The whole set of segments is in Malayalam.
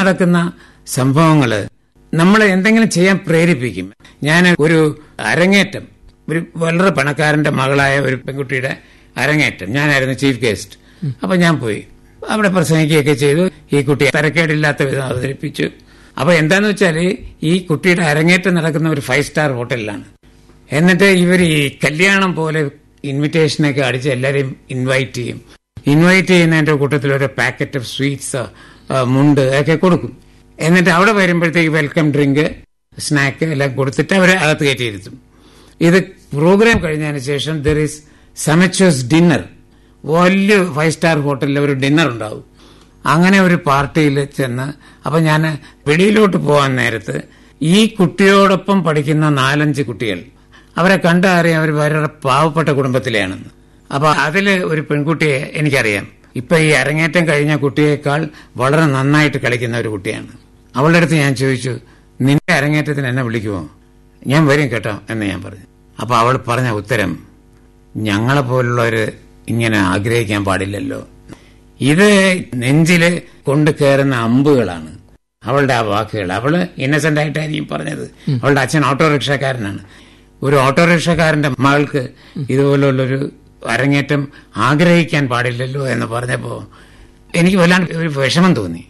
നടക്കുന്ന സംഭവങ്ങള് നമ്മളെ എന്തെങ്കിലും ചെയ്യാൻ പ്രേരിപ്പിക്കും ഞാൻ ഒരു അരങ്ങേറ്റം ഒരു വളരെ പണക്കാരന്റെ മകളായ ഒരു പെൺകുട്ടിയുടെ അരങ്ങേറ്റം ഞാനായിരുന്നു ചീഫ് ഗസ്റ്റ് അപ്പൊ ഞാൻ പോയി അവിടെ പ്രസംഗിക്കുകയൊക്കെ ചെയ്തു ഈ കുട്ടിയെ തരക്കേടില്ലാത്ത വിധം അവതരിപ്പിച്ചു അപ്പൊ എന്താന്ന് വെച്ചാല് ഈ കുട്ടിയുടെ അരങ്ങേറ്റം നടക്കുന്ന ഒരു ഫൈവ് സ്റ്റാർ ഹോട്ടലിലാണ് എന്നിട്ട് ഇവർ ഈ കല്യാണം പോലെ ഇൻവിറ്റേഷനൊക്കെ അടിച്ച് എല്ലാവരെയും ഇൻവൈറ്റ് ചെയ്യും ഇൻവൈറ്റ് ചെയ്യുന്നതിന്റെ കൂട്ടത്തിൽ ഒരു പാക്കറ്റ് ഓഫ് സ്വീറ്റ്സ് മുണ്ട് ഒക്കെ കൊടുക്കും എന്നിട്ട് അവിടെ വരുമ്പോഴത്തേക്ക് വെൽക്കം ഡ്രിങ്ക് സ്നാക്ക് എല്ലാം കൊടുത്തിട്ട് അവരെ അകത്ത് കയറ്റിയിരുത്തും ഇത് പ്രോഗ്രാം കഴിഞ്ഞതിന് ശേഷം ദർ ഈസ് സമച്ചോസ് ഡിന്നർ വലിയ ഫൈവ് സ്റ്റാർ ഹോട്ടലിൽ ഒരു ഡിന്നർ ഉണ്ടാവും അങ്ങനെ ഒരു പാർട്ടിയിൽ ചെന്ന് അപ്പൊ ഞാൻ വെളിയിലോട്ട് പോകാൻ നേരത്ത് ഈ കുട്ടിയോടൊപ്പം പഠിക്കുന്ന നാലഞ്ച് കുട്ടികൾ അവരെ കണ്ടറിയാം അവർ വളരെ പാവപ്പെട്ട കുടുംബത്തിലെയാണെന്ന് അപ്പൊ അതില് ഒരു പെൺകുട്ടിയെ എനിക്കറിയാം ഇപ്പൊ ഈ അരങ്ങേറ്റം കഴിഞ്ഞ കുട്ടിയേക്കാൾ വളരെ നന്നായിട്ട് കളിക്കുന്ന ഒരു കുട്ടിയാണ് അവളുടെ അടുത്ത് ഞാൻ ചോദിച്ചു നിന്റെ അരങ്ങേറ്റത്തിന് എന്നെ വിളിക്കുമോ ഞാൻ വരും കേട്ടോ എന്ന് ഞാൻ പറഞ്ഞു അപ്പൊ അവൾ പറഞ്ഞ ഉത്തരം ഞങ്ങളെ പോലുള്ളവര് ഇങ്ങനെ ആഗ്രഹിക്കാൻ പാടില്ലല്ലോ ഇത് നെഞ്ചില് കൊണ്ട് കയറുന്ന അമ്പുകളാണ് അവളുടെ ആ വാക്കുകൾ അവള് ഇന്നസെന്റ് ആയിട്ടായിരിക്കും പറഞ്ഞത് അവളുടെ അച്ഛൻ ഓട്ടോറിക്ഷക്കാരനാണ് ഒരു ഓട്ടോറിക്ഷക്കാരന്റെ മകൾക്ക് ഇതുപോലുള്ളൊരു അരങ്ങേറ്റം ആഗ്രഹിക്കാൻ പാടില്ലല്ലോ എന്ന് പറഞ്ഞപ്പോ എനിക്ക് വല്ലാണ്ട് ഒരു വിഷമം തോന്നി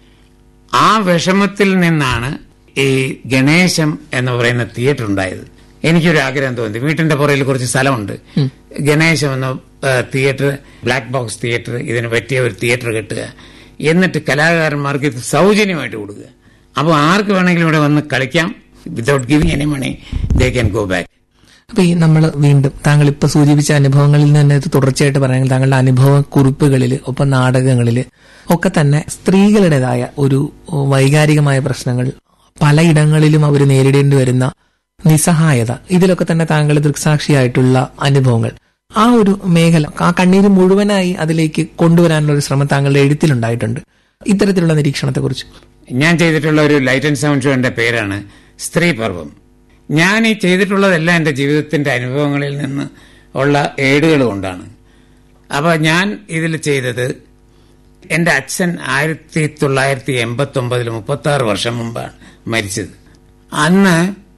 ആ വിഷമത്തിൽ നിന്നാണ് ഈ ഗണേശം എന്ന് പറയുന്ന തിയേറ്റർ ഉണ്ടായത് എനിക്കൊരു ആഗ്രഹം തോന്നി വീട്ടിന്റെ പുറകിൽ കുറച്ച് സ്ഥലമുണ്ട് ഗണേശം എന്ന തിയേറ്റർ ബ്ലാക്ക് ബോക്സ് തിയേറ്റർ ഇതിന് പറ്റിയ ഒരു തിയേറ്റർ കെട്ടുക എന്നിട്ട് കലാകാരന്മാർക്ക് ഇത് സൗജന്യമായിട്ട് കൊടുക്കുക അപ്പോൾ ആർക്ക് വേണമെങ്കിലും ഇവിടെ വന്ന് കളിക്കാം without giving any money they can go back അപ്പൊ ഈ നമ്മൾ വീണ്ടും താങ്കൾ ഇപ്പൊ സൂചിപ്പിച്ച അനുഭവങ്ങളിൽ നിന്ന് തന്നെ ഇത് തുടർച്ചയായിട്ട് പറയുന്നത് താങ്കളുടെ അനുഭവ കുറിപ്പുകളിൽ ഒപ്പം നാടകങ്ങളിൽ ഒക്കെ തന്നെ സ്ത്രീകളുടേതായ ഒരു വൈകാരികമായ പ്രശ്നങ്ങൾ പലയിടങ്ങളിലും അവർ നേരിടേണ്ടി വരുന്ന നിസ്സഹായത ഇതിലൊക്കെ തന്നെ താങ്കൾ ദൃക്സാക്ഷിയായിട്ടുള്ള അനുഭവങ്ങൾ ആ ഒരു മേഖല ആ കണ്ണീര് മുഴുവനായി അതിലേക്ക് കൊണ്ടുവരാനുള്ള ഒരു ശ്രമം താങ്കളുടെ എഴുത്തിലുണ്ടായിട്ടുണ്ട് ഇത്തരത്തിലുള്ള നിരീക്ഷണത്തെക്കുറിച്ച് ഞാൻ ചെയ്തിട്ടുള്ള ഒരു ലൈറ്റ് ആൻഡ് സൗണ്ട് ഷോന്റെ പേരാണ് സ്ത്രീ പർവം ഞാൻ ഈ ചെയ്തിട്ടുള്ളതെല്ലാം എൻ്റെ ജീവിതത്തിന്റെ അനുഭവങ്ങളിൽ നിന്ന് ഉള്ള ഏടുകൾ കൊണ്ടാണ് അപ്പൊ ഞാൻ ഇതിൽ ചെയ്തത് എൻ്റെ അച്ഛൻ ആയിരത്തി തൊള്ളായിരത്തി എൺപത്തി ഒമ്പതിൽ മുപ്പത്തി ആറ് വർഷം മുമ്പാണ് മരിച്ചത് അന്ന്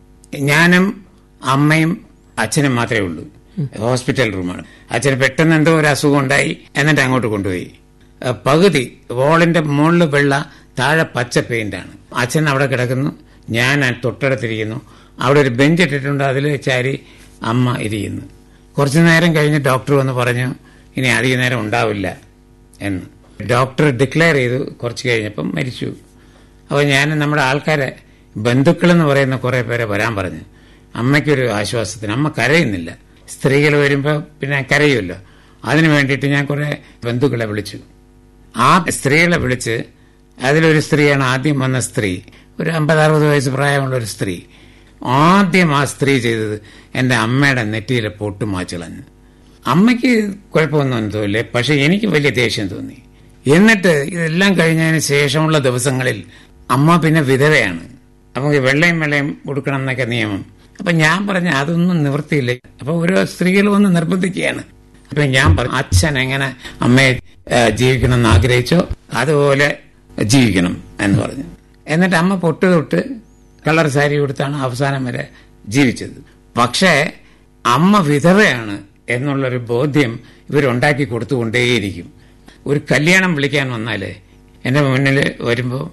ഞാനും അമ്മയും അച്ഛനും മാത്രമേ ഉള്ളൂ ഹോസ്പിറ്റൽ റൂമാണ് അച്ഛന് പെട്ടെന്ന് എന്തോ ഒരു അസുഖം ഉണ്ടായി എന്നിട്ട് അങ്ങോട്ട് കൊണ്ടുപോയി പകുതി വോളിന്റെ മുകളിൽ വെള്ള താഴെ പച്ച പെയിന്റാണ് അച്ഛൻ അവിടെ കിടക്കുന്നു ഞാൻ തൊട്ടടുത്തിരിക്കുന്നു അവിടെ ഒരു ബെഞ്ച് ഇട്ടിട്ടുണ്ട് അതിൽ ചാരി അമ്മ ഇരിക്കുന്നു കുറച്ചു നേരം കഴിഞ്ഞ് ഡോക്ടർ വന്ന് പറഞ്ഞു ഇനി അധിക നേരം ഉണ്ടാവില്ല എന്ന് ഡോക്ടർ ഡിക്ലെയർ ചെയ്തു കുറച്ച് കഴിഞ്ഞപ്പം മരിച്ചു അപ്പോൾ ഞാൻ നമ്മുടെ ആൾക്കാരെ ബന്ധുക്കളെന്ന് പറയുന്ന കുറെ പേരെ വരാൻ പറഞ്ഞു അമ്മയ്ക്കൊരു ആശ്വാസത്തിന് അമ്മ കരയുന്നില്ല സ്ത്രീകൾ വരുമ്പോൾ പിന്നെ കരയുമല്ലോ അതിനു വേണ്ടിയിട്ട് ഞാൻ കുറെ ബന്ധുക്കളെ വിളിച്ചു ആ സ്ത്രീകളെ വിളിച്ച് അതിലൊരു സ്ത്രീയാണ് ആദ്യം വന്ന സ്ത്രീ ഒരു അമ്പത് അറുപത് വയസ്സ് പ്രായമുള്ള ഒരു സ്ത്രീ ആദ്യം ആ സ്ത്രീ ചെയ്തത് എന്റെ അമ്മയുടെ നെറ്റിയിലെ പൊട്ട് മാച്ചിളഞ്ഞു അമ്മയ്ക്ക് കുഴപ്പമൊന്നും തോന്നില്ല പക്ഷെ എനിക്ക് വലിയ ദേഷ്യം തോന്നി എന്നിട്ട് ഇതെല്ലാം കഴിഞ്ഞതിന് ശേഷമുള്ള ദിവസങ്ങളിൽ അമ്മ പിന്നെ വിധവയാണ് അപ്പൊ വെള്ളയും വെള്ളയും കൊടുക്കണം എന്നൊക്കെ നിയമം അപ്പൊ ഞാൻ പറഞ്ഞ അതൊന്നും നിവൃത്തിയില്ല അപ്പൊ ഓരോ സ്ത്രീകൾ വന്ന് നിർബന്ധിക്കുകയാണ് അപ്പൊ ഞാൻ പറഞ്ഞു അച്ഛൻ എങ്ങനെ അമ്മയെ ജീവിക്കണം എന്ന് ആഗ്രഹിച്ചോ അതുപോലെ ജീവിക്കണം എന്ന് പറഞ്ഞു എന്നിട്ട് അമ്മ പൊട്ട് തൊട്ട് കളർ സാരി കൊടുത്താണ് അവസാനം വരെ ജീവിച്ചത് പക്ഷേ അമ്മ വിധവയാണ് എന്നുള്ളൊരു ബോധ്യം ഇവരുണ്ടാക്കി കൊടുത്തുകൊണ്ടേയിരിക്കും ഒരു കല്യാണം വിളിക്കാൻ വന്നാലേ എന്റെ മുന്നിൽ വരുമ്പോൾ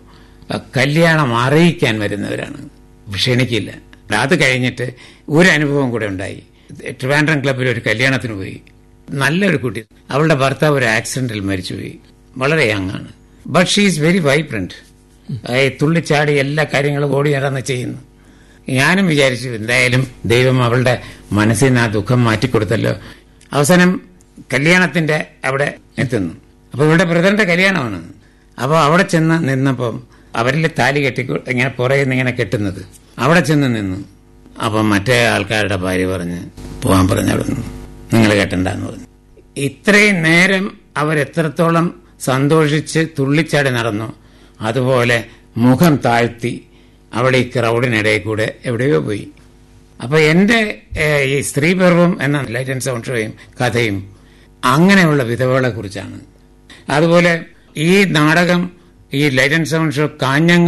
കല്യാണം അറിയിക്കാൻ വരുന്നവരാണ് ക്ഷണിക്കില്ല അത് കഴിഞ്ഞിട്ട് ഒരു അനുഭവം കൂടെ ഉണ്ടായി ട്രിവാൻഡ്രം ക്ലബ്ബിൽ ഒരു കല്യാണത്തിന് പോയി നല്ലൊരു കുട്ടി അവളുടെ ഭർത്താവ് ഒരു ആക്സിഡന്റിൽ മരിച്ചുപോയി വളരെ യങ് ആണ് but she is very vibrant തുള്ളിച്ചാടി എല്ലാ കാര്യങ്ങളും ഓടി നടന്ന് ചെയ്യുന്നു ഞാനും വിചാരിച്ചു എന്തായാലും ദൈവം അവളുടെ മനസ്സിൽ നിന്ന് ആ ദുഃഖം മാറ്റിക്കൊടുത്തല്ലോ അവസാനം കല്യാണത്തിന്റെ അവിടെ എത്തുന്നു അപ്പൊ ഇവിടെ ബ്രദറിന്റെ കല്യാണമാണ് അപ്പോൾ അവിടെ ചെന്ന് നിന്നപ്പം അവരിൽ താലി കെട്ടി ഇങ്ങനെ പുറകെ ഇങ്ങനെ കെട്ടുന്നത് അവിടെ ചെന്ന് നിന്നു അപ്പം മറ്റേ ആൾക്കാരുടെ ഭാര്യ പറഞ്ഞ് പോകാൻ പറഞ്ഞു അവിടെ നിന്ന് നിങ്ങൾ കെട്ടണ്ടെന്ന് പറഞ്ഞു ഇത്രയും നേരം അവരെത്രത്തോളം സന്തോഷിച്ച് തുള്ളിച്ചാടി നടന്നു അതുപോലെ മുഖം താഴ്ത്തി അവിടെ ഈ ക്രൗഡിനിടയിൽ കൂടെ എവിടെയോ പോയി അപ്പൊ എന്റെ ഈ സ്ത്രീപർവം എന്ന ലൈറ്റ് ആൻഡ് സൗണ്ട് ഷോയും കഥയും അങ്ങനെയുള്ള വിധവകളെ കുറിച്ചാണ് അതുപോലെ ഈ നാടകം ഈ ലൈറ്റ് ആൻഡ് സൗണ്ട് ഷോ കാഞ്ഞങ്ങ